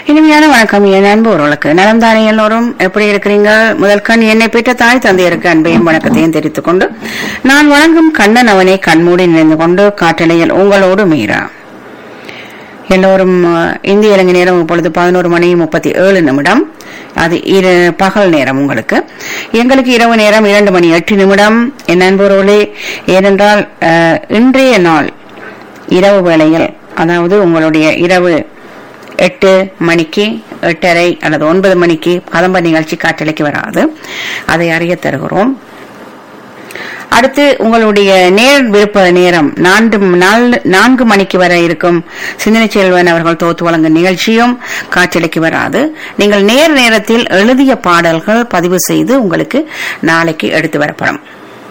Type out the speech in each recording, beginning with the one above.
இனிமையான வணக்கம் என் அன்பு உறவுகளுக்கு நலம் தானே எல்லோரும் எப்படி இருக்கிறீங்க முதல் கண் என்னை பெற்ற தாய் தந்தையருக்கு அன்பையும் வணக்கத்தையும் தெரிவித்துக் கொண்டு நான் வணங்கும் கண்ணன் அவனை கண்மூடி நினைந்து கொண்டு காட்டலையில் உங்களோடு மீரா எல்லோரும் அஹ், இந்திய இலங்கை நேரம் இப்பொழுது பதினோரு மணி முப்பத்தி ஏழு நிமிடம் அது இரு பகல் நேரம் உங்களுக்கு எங்களுக்கு இரவு நேரம் இரண்டு மணி எட்டு நிமிடம் என் நண்பர்களே ஏனென்றால் அஹ், இன்றைய நாள் இரவு வேளையில் அதாவது உங்களுடைய இரவு எட்டு மணிக்கு எட்டரை அல்லது ஒன்பது மணிக்கு கதம்ப நிகழ்ச்சி காற்றலைக்கு வராது அதை அறிய தருகிறோம் அடுத்து உங்களுடைய நேர் விருப்ப நேரம் நான்கு நாலு- நான்கு மணிக்கு வர இருக்கும் சிந்தனை செல்வன் அவர்கள் தோத்து வழங்கும் நிகழ்ச்சியும் காற்றலைக்கு வராது நீங்கள் நேர் நேரத்தில் எழுதிய பாடல்கள் பதிவு செய்து உங்களுக்கு நாளைக்கு எடுத்து வரப்படும்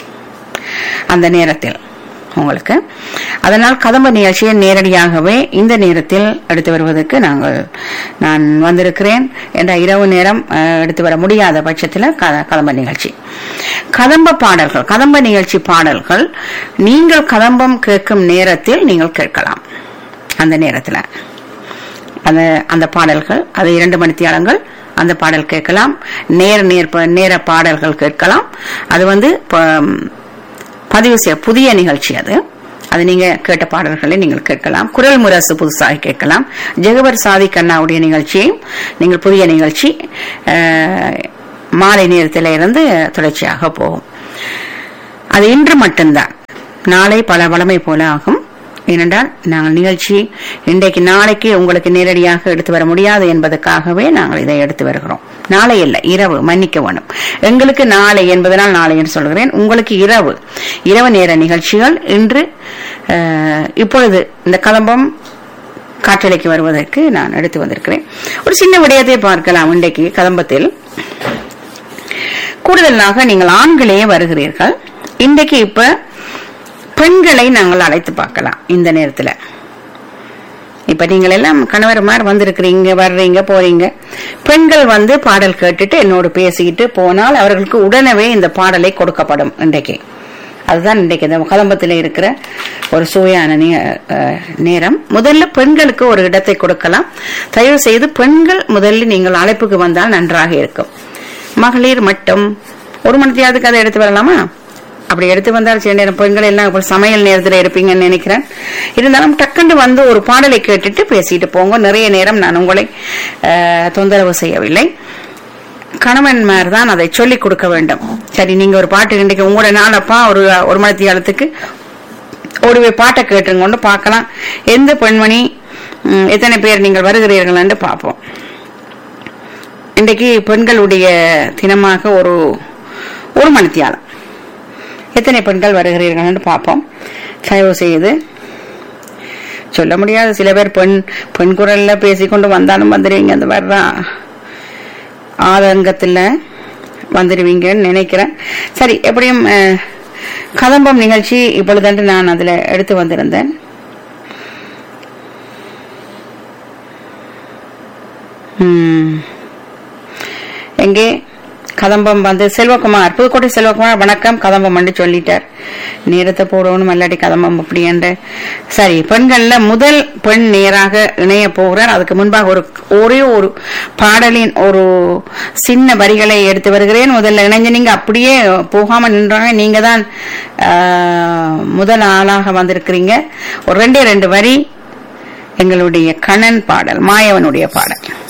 அந்த நேரத்தில் உங்களுக்கு அதனால் கதம்ப நிகழ்ச்சியை நேரடியாகவே இந்த நேரத்தில் எடுத்து வருவதற்கு நாங்கள் நான் வந்திருக்கிறேன் என்ற இரவு நேரம் அஹ், எடுத்து வர முடியாத பட்சத்தில் க- கதம்ப நிகழ்ச்சி கதம்ப பாடல்கள் கதம்ப நிகழ்ச்சி பாடல்கள் நீங்கள் கதம்பம் கேட்கும் நேரத்தில் நீங்கள் கேட்கலாம் அந்த நேரத்தில் அந்த அந்த பாடல்கள் அது இரண்டு மணித்தியாலங்கள் அந்த பாடல் கேட்கலாம் நேர் நேர் ப- நேர பாடல்கள் கேட்கலாம் அது வந்து ப- பதிவு செய்ய புதிய நிகழ்ச்சி அது அது நீங்க கேட்ட பாடல்களை நீங்கள் கேட்கலாம் குரல் முரசு புதுசாக கேட்கலாம் ஜெகவர் சாதி கண்ணாவுடைய நிகழ்ச்சியும் நீங்கள் புதிய நிகழ்ச்சி அஹ், மாலை நேரத்தில் இருந்து தொடர்ச்சியாக போகும் அது இன்று மட்டும்தான் நாளை பல வளமை போல ஆகும் ஏனென்றால் நாங்கள் நிகழ்ச்சி இன்றைக்கு நாளைக்கு உங்களுக்கு நேரடியாக எடுத்து வர முடியாது என்பதற்காகவே நாங்கள் இதை எடுத்து வருகிறோம் நாளை இல்லை இரவு மன்னிக்க வேணும் எங்களுக்கு நாளை என்பதனால் நாளை என்று சொல்கிறேன் உங்களுக்கு இரவு இரவு நேர நிகழ்ச்சிகள் இன்று அஹ், இப்பொழுது இந்த கலம்பம் காற்றலைக்கு வருவதற்கு நான் எடுத்து வந்திருக்கிறேன் ஒரு சின்ன விடயத்தை பார்க்கலாம் இன்றைக்கு கதம்பத்தில் கூடுதலாக நீங்கள் ஆண்களே வருகிறீர்கள் இன்றைக்கு இப்ப பெண்களை நாங்கள் அழைத்து பார்க்கலாம் இந்த நேரத்துல இப்ப நீங்கள் எல்லாம் கணவர்மார் வந்திருக்கிறீங்க வர்றீங்க போறீங்க பெண்கள் வந்து பாடல் கேட்டுட்டு என்னோடு பேசிக்கிட்டு போனால் அவர்களுக்கு உடனே இந்த பாடலை கொடுக்கப்படும் இன்றைக்கு அதுதான் இன்றைக்கு இந்த கதம்பத்தில் இருக்கிற ஒரு சுவையான நே- அஹ், நேரம் முதல்ல பெண்களுக்கு ஒரு இடத்தை கொடுக்கலாம் தயவு செய்து பெண்கள் முதல்ல நீங்கள் அழைப்புக்கு வந்தால் நன்றாக இருக்கும் மகளிர் மட்டும் ஒரு மணித்தியாவதுக்கு அதை எடுத்து வரலாமா அப்படி எடுத்து வந்தால் சில நேரம் பெண்கள் எல்லாம் இப்ப சமையல் நேரத்தில் இருப்பீங்கன்னு நினைக்கிறேன் இருந்தாலும் டக்குன்னு வந்து ஒரு பாடலை கேட்டுட்டு பேசிட்டு போங்க நிறைய நேரம் நான் உங்களை அஹ், தொந்தரவு செய்யவில்லை கணவன்மார் தான் அதை சொல்லிக் கொடுக்க வேண்டும் சரி நீங்க ஒரு பாட்டு இன்றைக்கு உங்களோட நாளப்பா ஒரு ஒரு மணித்தியாலத்துக்கு ஒரு பாட்டை கேட்டுங்க கொண்டு பார்க்கலாம் எந்த பெண்மணி ம், எத்தனை பேர் நீங்கள் வருகிறீர்கள் என்று பார்ப்போம் இன்றைக்கு பெண்களுடைய தினமாக ஒரு ஒரு மணித்தியாலம் எத்தனை பெண்கள் வருகிறீர்கள் என்று பார்ப்போம் தயவு செய்து சொல்ல முடியாது சில பேர் பெண் பெண் குரல்ல பேசிக்கொண்டு வந்தாலும் வந்துடுவீங்க அந்த வர்றா ஆதங்கத்துல வந்துடுவீங்கன்னு நினைக்கிறேன் சரி எப்படியும் அஹ், கதம்பம் நிகழ்ச்சி இப்பொழுதன்று நான் அதுல எடுத்து வந்திருந்தேன் ம். எங்கே கதம்பம் வந்து செல்வகுமார் புதுக்கோட்டை செல்வகுமார் வணக்கம் கதம்பம் வந்து சொல்லிட்டார் நேரத்தை போடணும் இல்லாட்டி கதம்பம் அப்படி என்று சரி பெண்கள்ல முதல் பெண் நேராக இணைய போகிறார் அதுக்கு முன்பாக ஒரு ஒரே ஒரு பாடலின் ஒரு சின்ன வரிகளை எடுத்து வருகிறேன் முதல்ல இணைஞ்சு நீங்க அப்படியே போகாம நின்றாங்க நீங்க தான் ஆஹ், முதல் ஆளாக வந்திருக்கிறீங்க ஒரு ரெண்டே ரெண்டு வரி எங்களுடைய கண்ணன் பாடல் மாயவனுடைய பாடல்